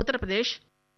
ఉత్తరప్రదేశ్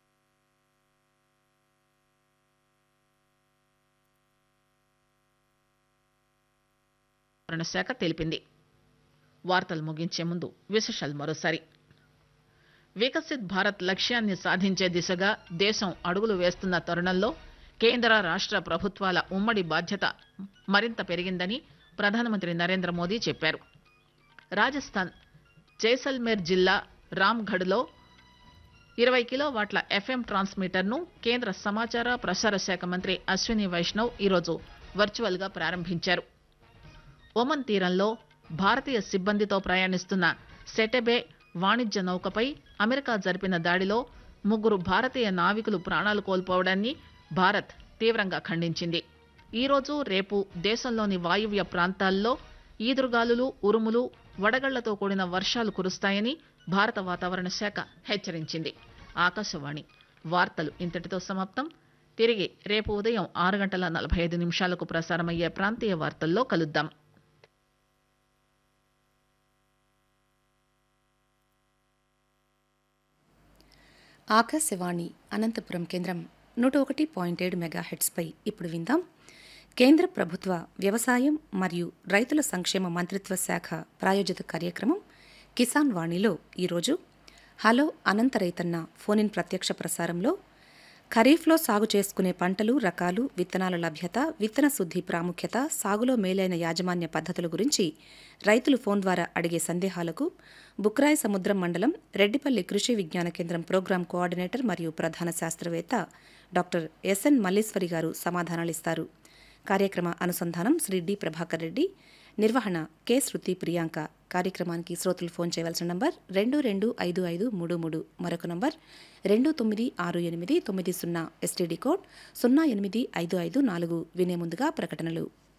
వాతావరణ శాఖ తెలిపింది వార్తలు ముగించే ముందు విశేషాలు మరోసారి వికసిత్ భారత్ లక్ష్యాన్ని సాధించే దిశగా దేశం అడుగులు వేస్తున్న తరుణంలో కేంద్ర రాష్ట ప్రభుత్వాల ఉమ్మడి బాధ్యత మరింత పెరిగిందని ప్రధానమంత్రి నరేంద్ర మోదీ చెప్పారు రాజస్థాన్ జైసల్మేర్ జిల్లా రామ్గఢ్లో ఇరవై కిలోవాట్ల ఎఫ్ఎం ట్రాన్స్మిటర్ను కేంద్ర సమాచార ప్రసార శాఖ మంత్రి అశ్విని వైష్ణవ్ ఈరోజు వర్చువల్ గా ప్రారంభించారు ఒమన్ తీరంలో భారతీయ సిబ్బందితో ప్రయాణిస్తున్న సెటెబే వాణిజ్య నౌకపై అమెరికా జరిపిన దాడిలో ముగ్గురు భారతీయ నావికులు ప్రాణాలు కోల్పోవడాన్ని భారత్ తీవ్రంగా ఖండించింది ఈరోజు రేపు దేశంలోని వాయువ్య ప్రాంతాల్లో ఈదురుగాలులు ఉరుములు వడగళ్లతో కూడిన వర్షాలు కురుస్తాయని భారత వాతావరణ శాఖ హెచ్చరించింది ఆకాశవాణి వార్తలు ఇంతటితో సమాప్తం తిరిగి రేపు ఉదయం ఆరు గంటల నలభై ఐదు నిమిషాలకు ప్రసారమయ్యే ప్రాంతీయ వార్తల్లో కలుద్దాం ఆకాశవాణి అనంతపురం కేంద్రం నూట ఒకటి పాయింట్ ఏడు మెగాహెట్స్పై ఇప్పుడు విందాం కేంద్ర ప్రభుత్వ వ్యవసాయం మరియు రైతుల సంక్షేమ మంత్రిత్వ శాఖ ప్రాయోజిత కార్యక్రమం కిసాన్ వాణిలో ఈరోజు హలో అనంత రైతన్న ఫోనిన్ ప్రత్యక్ష ప్రసారంలో ఖరీఫ్లో సాగు చేసుకునే పంటలు రకాలు విత్తనాల లభ్యత విత్తన శుద్ధి ప్రాముఖ్యత సాగులో మేలైన యాజమాన్య పద్ధతుల గురించి రైతులు ఫోన్ ద్వారా అడిగే సందేహాలకు బుక్రాయి సముద్రం మండలం రెడ్డిపల్లి కృషి విజ్ఞాన కేంద్రం ప్రోగ్రాం కోఆర్డినేటర్ మరియు ప్రధాన శాస్త్రవేత్త డాక్టర్ ఎస్ఎన్ మల్లీశ్వరి గారు సమాధానాలిస్తారు కార్యక్రమ అనుసంధానం శ్రీ డి ప్రభాకర్ రెడ్డి నిర్వహణ కె శృతి ప్రియాంక కార్యక్రమానికి శ్రోతలు ఫోన్ చేయవలసిన నంబర్ రెండు రెండు ఐదు ఐదు మూడు మూడు మరొక నంబర్ రెండు తొమ్మిది ఆరు ఎనిమిది తొమ్మిది సున్నా ఎస్టీడీ కోడ్ సున్నా ఎనిమిది ఐదు ఐదు నాలుగు వినే ముందుగా ప్రకటనలు